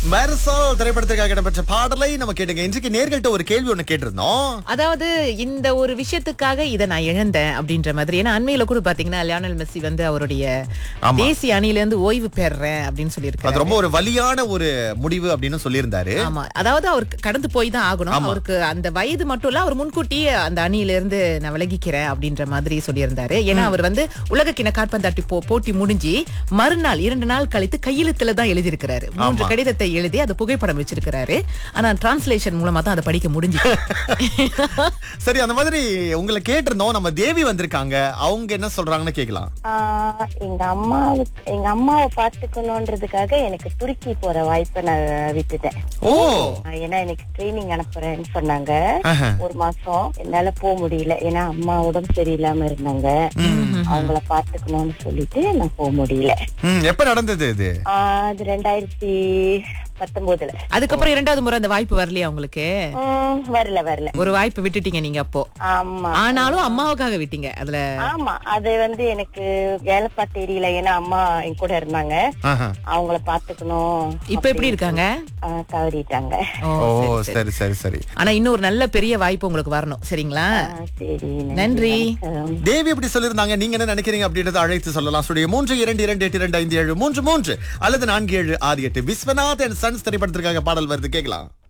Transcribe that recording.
மெர்சல் திரைப்படத்திற்காக இடம்பெற்ற பாடலை நம்ம கேட்டுங்க இன்றைக்கு நேர்கள்ட்ட ஒரு கேள்வி ஒண்ணு கேட்டிருந்தோம் அதாவது இந்த ஒரு விஷயத்துக்காக இதை நான் இழந்தேன் அப்படின்ற மாதிரி ஏன்னா அண்மையில கூட பாத்தீங்கன்னா லியோனல் மெஸ்ஸி வந்து அவருடைய ஆமா. தேசிய அணியில இருந்து ஓய்வு பெறேன் அப்படின்னு சொல்லியிருக்காரு அது ரொம்ப ஒரு வலியான ஒரு முடிவு அப்படின்னு சொல்லியிருந்தாரு ஆமா அதாவது அவருக்கு கடந்து போய் தான் ஆகணும் அவருக்கு அந்த வயது மட்டும் இல்ல அவர் முன்கூட்டியே அந்த அணியில இருந்து நான் விலகிக்கிறேன் அப்படின்ற மாதிரி சொல்லியிருந்தாரு ஏன்னா அவர் வந்து உலக கிண காற்பந்தாட்டி போ போட்டி முடிஞ்சு மறுநாள் இரண்டு நாள் கழித்து கையெழுத்துல தான் எழுதியிருக்கிறாரு மூன்று கடிதத்தை எழுதி அது புகைப்படம் வச்சிருக்கிறாரு ஆனா டிரான்ஸ்லேஷன் மூலமா தான் அதை படிக்க முடிஞ்சு சரி அந்த மாதிரி உங்களை கேட்டிருந்தோம் நம்ம தேவி வந்திருக்காங்க அவங்க என்ன சொல்றாங்கன்னு கேக்கலாம் ஆஹ் எங்க அம்மாவுக்கு எங்க அம்மாவை பாத்துக்கணும்ன்றதுக்காக எனக்கு துருக்கி போற வாய்ப்பை நான் விட்டுட்டேன் ஓ ஆஹ் ஏன்னா எனக்கு ட்ரைனிங் அனுப்புறேன்னு சொன்னாங்க ஆஹா. ஒரு மாசம் என்னால போக முடியல ஏன்னா அம்மா உடம்பு சரியில்லாம இருந்தாங்க அவங்கள பாத்துக்கணும்னு சொல்லிட்டு நான் போக முடியல ம், எப்ப நடந்தது இது ஆஹ் அது ரெண்டாயிரத்தி பத்தொன்பதுல அதுக்கப்புறம் இரண்டாவது முறை அந்த வாய்ப்பு வரலையா உங்களுக்கு உம், வரல வரல ஒரு வாய்ப்பு விட்டுட்டீங்க நீங்க அப்போ ஆமா ஆனாலும் அம்மாவுக்காக விட்டீங்க அதுல ஆமா அது வந்து எனக்கு வேலைப்பா தெரியல ஏன்னா அம்மா என் கூட இருந்தாங்க ஆஹா. அவங்கள பாத்துக்கணும் இப்ப எப்படி இருக்காங்க ஆஹ் தவறிட்டாங்க ஓ, ஓ சரி, சரி. சரி சரி சரி ஆனா இன்னொரு நல்ல பெரிய வாய்ப்பு உங்களுக்கு வரணும் சரிங்களா ஆஹ் சரி நன்றி. வணக்கம். தேவி எப்படி சொல்லியிருந்தாங்க நீங்க என்ன நினைக்கிறீங்க அப்படின்றத அழைத்து சொல்லலாம் ஸ்டுடியோ மூன்று இரண்டு இரண்டு எட்டு இரண்டு ஐந்து ஏழு மூன்று மூன்று அல்லது நான்கு ஏழு ஆறு எட்டு விஸ்வநாத் அண்ட் சன்ஸ் திரைப்படத்திற்காக பாடல் வருது கேட்கலாம்